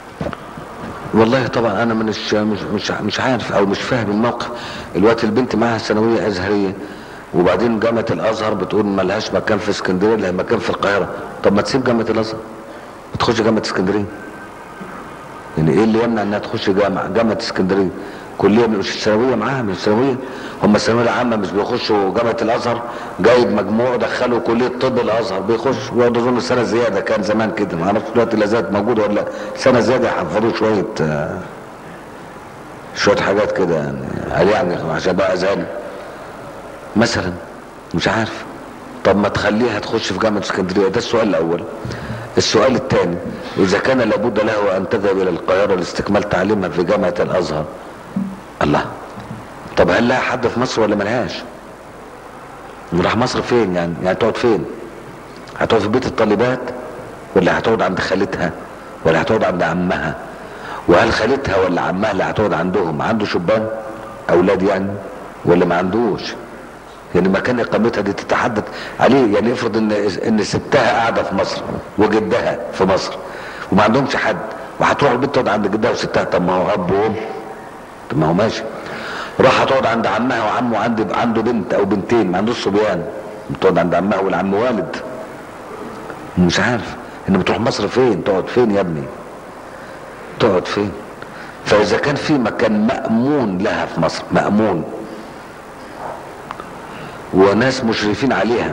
والله طبعا انا مش مش مش, مش عارف او مش فاهم الموقف الوقت البنت معاها ثانويه ازهريه وبعدين جامعه الازهر بتقول ما لهاش مكان في اسكندريه لها مكان في القاهره طب ما تسيب جامعه الازهر وتخش جامعه اسكندريه يعني ايه اللي يمنع انها تخش جامعه جامعه اسكندريه كليه مش الثانويه معاها مش الثانويه هم الثانويه العامه مش بيخشوا جامعه الازهر جايب مجموع دخلوا كليه طب الازهر بيخش ويقعدوا اظن سنه زياده كان زمان كده ما اعرفش دلوقتي لا زالت موجوده ولا سنه زياده يحفظوه شويه آه، شويه حاجات كده يعني قال يعني عشان بقى ازهري مثلا مش عارف طب ما تخليها تخش في جامعه اسكندريه ده السؤال الاول السؤال الثاني اذا كان لابد له ان تذهب الى القاهره لاستكمال تعليمها في جامعه الازهر الله طب هل لها حد في مصر ولا ملهاش راح مصر فين يعني يعني تقعد فين هتقعد في بيت الطالبات ولا هتقعد عند خالتها ولا هتقعد عند عمها وهل خالتها ولا عمها اللي هتقعد عندهم عنده شبان اولاد يعني ولا ما عندوش يعني مكان اقامتها دي تتحدد عليه يعني افرض ان ان ستها قاعده في مصر وجدها في مصر وما عندهمش حد وهتروح البيت تقعد عند جدها وستها طب ما هو اب وام طب ما هو ماشي راح تقعد عند عمها وعمه عنده عنده بنت او بنتين ما عندوش صبيان تقعد عند عمها والعم والد مش عارف ان بتروح مصر فين تقعد فين يا ابني تقعد فين فاذا كان في مكان مأمون لها في مصر مأمون وناس مشرفين عليها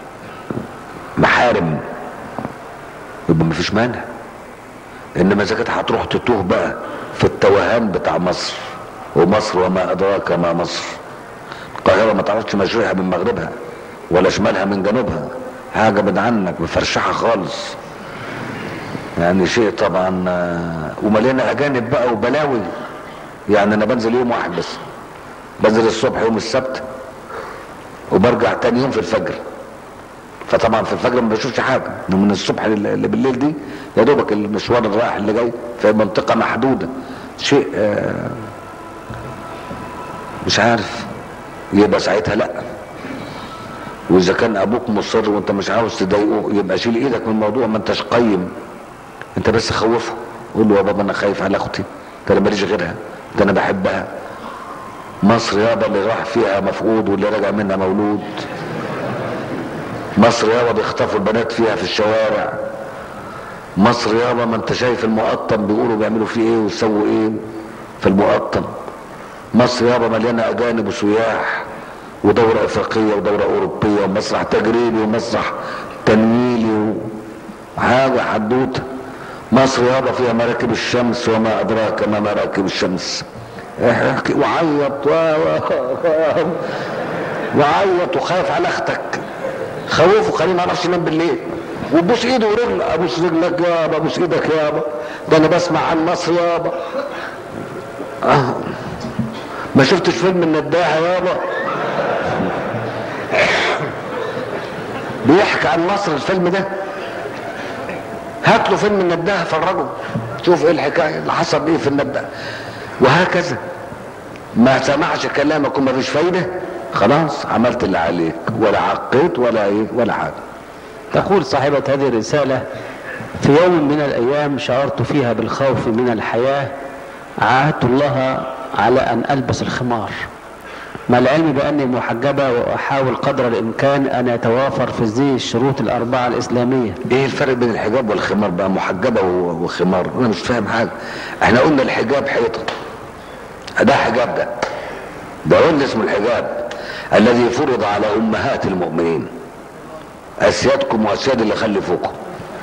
محارم يبقى مفيش مانع انما اذا كانت هتروح تتوه بقى في التوهان بتاع مصر ومصر وما ادراك ما مصر القاهره ما تعرفش مشرقها من مغربها ولا شمالها من جنوبها حاجه بعد عنك مفرشحه خالص يعني شيء طبعا آه، ومليانه اجانب بقى وبلاوي يعني انا بنزل يوم واحد بس بنزل الصبح يوم السبت وبرجع تاني يوم في الفجر فطبعا في الفجر ما بشوفش حاجه من الصبح اللي بالليل دي يا دوبك المشوار الرايح اللي جاي في منطقه محدوده شيء آه، مش عارف يبقى ساعتها لا واذا كان ابوك مصر وانت مش عاوز تضايقه يبقى شيل ايدك من الموضوع ما انتش قيم انت بس خوفه قول له يا بابا انا خايف على اختي ده انا ماليش غيرها ده انا بحبها مصر يابا اللي راح فيها مفقود واللي رجع منها مولود مصر يابا بيخطفوا البنات فيها في الشوارع مصر يابا ما انت شايف المقطم بيقولوا بيعملوا فيه ايه ويسووا ايه في المقطم مصر يابا مليانه اجانب وسياح ودورة افريقية ودورة اوروبية ومسرح تجريبي ومسرح تنويلي وحاجة حدوتة مصر يابا فيها مراكب الشمس وما ادراك ما مراكب الشمس احكي وعيط و- و- وعيط وخايف على اختك خوفه خليه ما يعرفش ينام بالليل وبوس ايده ورجله ابوس رجلك يابا ابوس ايدك يابا ده انا بسمع عن مصر يابا آه. ما شفتش فيلم النداهه يابا بيحكي عن مصر الفيلم ده هات له فيلم النداهه فرجه شوف ايه الحكايه اللي حصل ايه في النداهه وهكذا ما سمعش كلامك وما فيش فايده خلاص عملت اللي عليك ولا عقيت ولا ايه ولا حاجه تقول صاحبة هذه الرسالة في يوم من الأيام شعرت فيها بالخوف من الحياة عاهدت الله على أن ألبس الخمار مع العلم بأني محجبة وأحاول قدر الإمكان أن يتوافر في الزي الشروط الأربعة الإسلامية ايه الفرق بين الحجاب والخمار بقى محجبه و- وخمار انا مش فاهم حاجه احنا قلنا الحجاب حيطه ده حجاب ده ده قلنا اسمه الحجاب الذي فرض على امهات المؤمنين اسيادكم واسياد اللي خلفوكم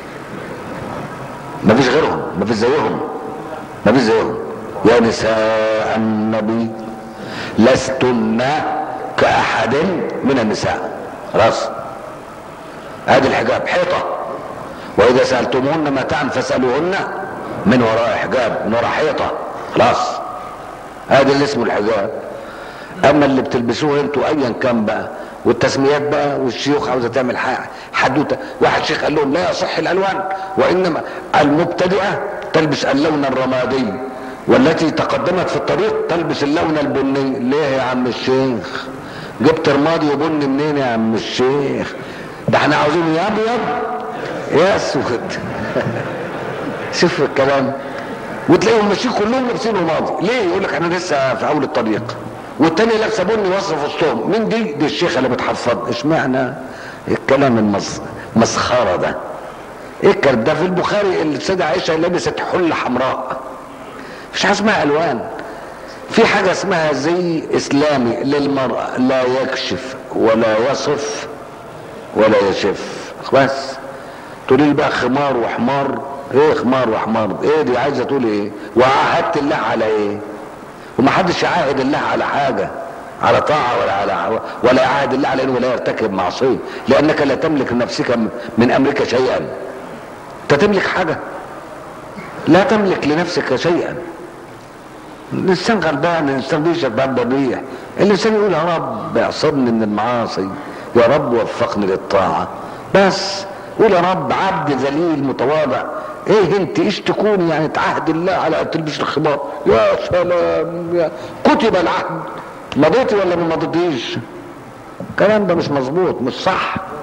ما فيش غيرهم ما فيش زيهم ما فيش زيهم يا نساء النبي لستن كأحد من النساء خلاص ادي الحجاب حيطة واذا سألتموهن متاعا فاسألوهن من وراء حجاب من وراء حيطة خلاص ادي اللي اسمه الحجاب اما اللي بتلبسوه انتوا ايا كان بقى والتسميات بقى والشيوخ عاوزه تعمل ح- حدوته واحد شيخ قال لهم لا يصح الالوان وانما المبتدئه تلبس اللون الرمادي والتي تقدمت في الطريق تلبس اللون البني ليه يا عم الشيخ جبت رمادي وبني منين يا عم الشيخ ده احنا عاوزين يا ابيض يا اسود شوف الكلام وتلاقيهم ماشيين كلهم لابسين رمادي ليه يقول لك احنا لسه في اول الطريق والتاني لابسه بني واصله في وسطهم مين دي دي الشيخه اللي بتحفظ اشمعنى الكلام المس... مسخره ده ايه الكلام ده في البخاري السيده عائشه لبست حله حمراء مفيش حاجه اسمها الوان في حاجه اسمها زي اسلامي للمراه لا يكشف ولا يصف ولا يشف بس تقولي لي بقى خمار وحمار ايه خمار وحمار ايه دي عايزه تقول ايه وعاهدت الله على ايه ومحدش يعاهد الله على حاجه على طاعه ولا على ولا يعاهد الله على انه ولا يرتكب معصيه لانك لا تملك لنفسك من امرك شيئا انت تملك حاجه لا تملك لنفسك شيئا الانسان غلبان الانسان بيشرب بعد الريح الانسان يقول يا رب اعصمني من المعاصي يا رب وفقني للطاعه بس قول يا رب عبد ذليل متواضع ايه انت ايش تكون يعني تعهد الله على ان تلبس الخمار يا سلام يا كتب العهد مضيتي ولا ما مضيتيش الكلام ده مش مظبوط مش صح